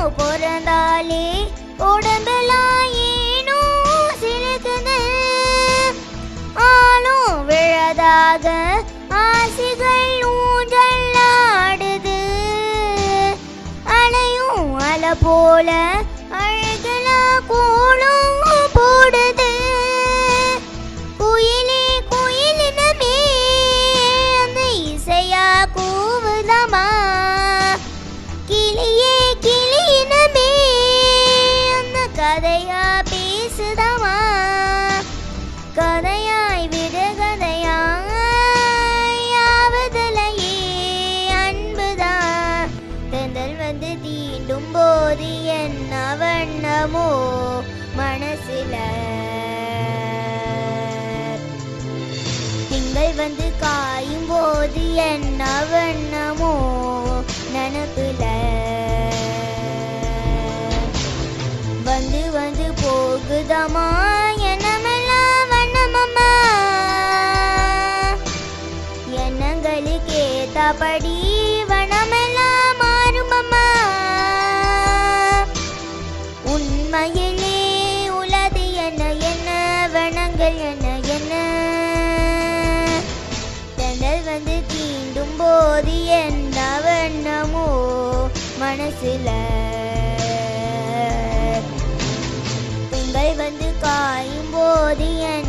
பிறந்தாலே உடம்பெல்லாம் ஏனோ சிலுக்குது ஆளும் விழதாக ஆசிகள் ஊஞ்சல் ஆடுது அலையும் அலை போல அழகுல கோலம் போடுது குயிலே குயிலினமே அந்த இசையா கூவுதமா கிளியே கிளியினமே அந்த கதையா பேசுதமா கதையாய் விடுகதையாய் ஆவதிலையே அன்புதான் தென்றல் வந்து தீண்டும் போது என்ன வண்ணமோ மனசுல திங்கள் வந்து காயும் போது என்ன வண்ணமோ நினப்புல வந்து வந்து போகுதமா எண்ணமெல்லாம் வண்ணமம்மா எண்ணங்களுக்கு ஏத்தபடி வனமெல்லாம் மாறுமம்மா உண்மையிலே உலது என்ன என்ன வனங்கள் என்ன என்ன தென்றல் வந்து தீண்டும் போது என்ன வண்ணமோ மனசுல திங்கள் வந்து காயும் போது என்ன